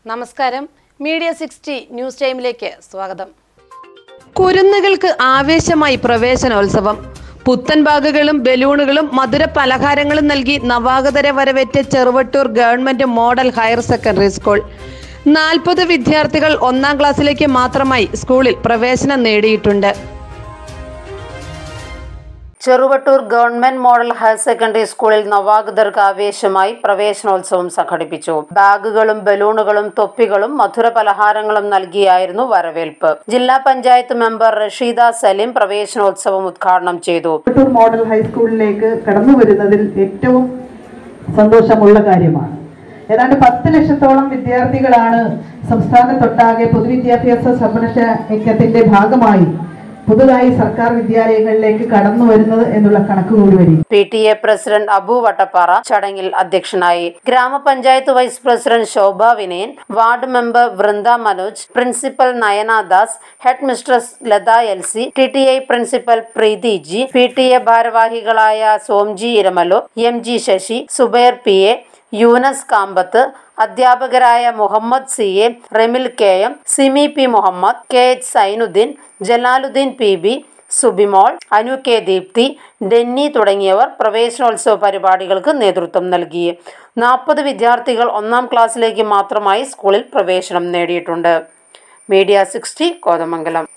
നമസ്കാരം media sixty news ടൈമിലേക്ക് സ്വാഗതം കുരുന്നുകൾക്ക് ആവേശമായി പ്രവേശനോത്സവം പുത്തൻ ബാഗുകളും ബലൂണുകളും മധുര പലഹാരങ്ങളും നൽകി നവാഗതരെ വരവേറ്റ Cheruvattoor government model higher secondary school നാൽപ്പത് വിദ്യാർത്ഥികൾ ഒന്നാം ക്ലാസ്സിലേക്ക് മാത്രമായി സ്കൂളിൽ പ്രവേശനം നേടിയിട്ടുണ്ട് Cheruvattoor government model higher secondary സ്കൂളിൽ നവാഗതർക്ക് ആവേശമായി പ്രവേശനോത്സവം സംഘടിപ്പിച്ചു ബാഗുകളും ബലൂണുകളും തൊപ്പികളും മധുര പലഹാരങ്ങളും നൽകിയായിരുന്നു വരവേൽപ്പ് ജില്ലാ പഞ്ചായത്ത് മെമ്പർ റഷീദ സലീം പ്രവേശനോത്സവം ഉദ്ഘാടനം ചെയ്തു കോട്ടൂർ മോഡൽ ഹൈസ്കൂളിലേക്ക് കടന്നു വരുന്നതിൽ ഏറ്റവും സന്തോഷമുള്ള കാര്യമാണ് ഏതാണ്ട് പത്ത് ലക്ഷത്തോളം വിദ്യാർത്ഥികളാണ് സംസ്ഥാനത്തൊട്ടാകെ പൊതുവിദ്യാഭ്യാസ സംരക്ഷണ യജ്ഞത്തിന്റെ ഭാഗമായി പുതുതായി സർക്കാർ വിദ്യാലയങ്ങളിലേക്ക് കടന്നു വരുന്നത് എന്നുള്ള കണക്ക് കൂടി വരും P T A president Abu Vattappara ചടങ്ങിൽ അധ്യക്ഷനായി ഗ്രാമപഞ്ചായത്ത് vice president Shobha Vinayan ward member Vrinda Manoj principal Nayana Das headmistress Latha L C T T I principal Preethi G P T A ഭാരവാഹികളായ Somji Iramalu M G Sasi Subair P A Yunus Kambath അധ്യാപകരായ Muhammad C A Remil K M Simi P Muhammad K H Sainuddin Jalaluddin P B Subimol Anu K Deepthi Denny തുടങ്ങിയവർ പ്രവേശനോത്സവ പരിപാടികൾക്ക് നേതൃത്വം നൽകി നാൽപ്പത് വിദ്യാർത്ഥികൾ ഒന്നാം ക്ലാസ്സിലേക്ക് മാത്രമായി സ്കൂളിൽ പ്രവേശനം നേടിയിട്ടുണ്ട് മീഡിയ സിക്സ്റ്റി കോതമംഗലം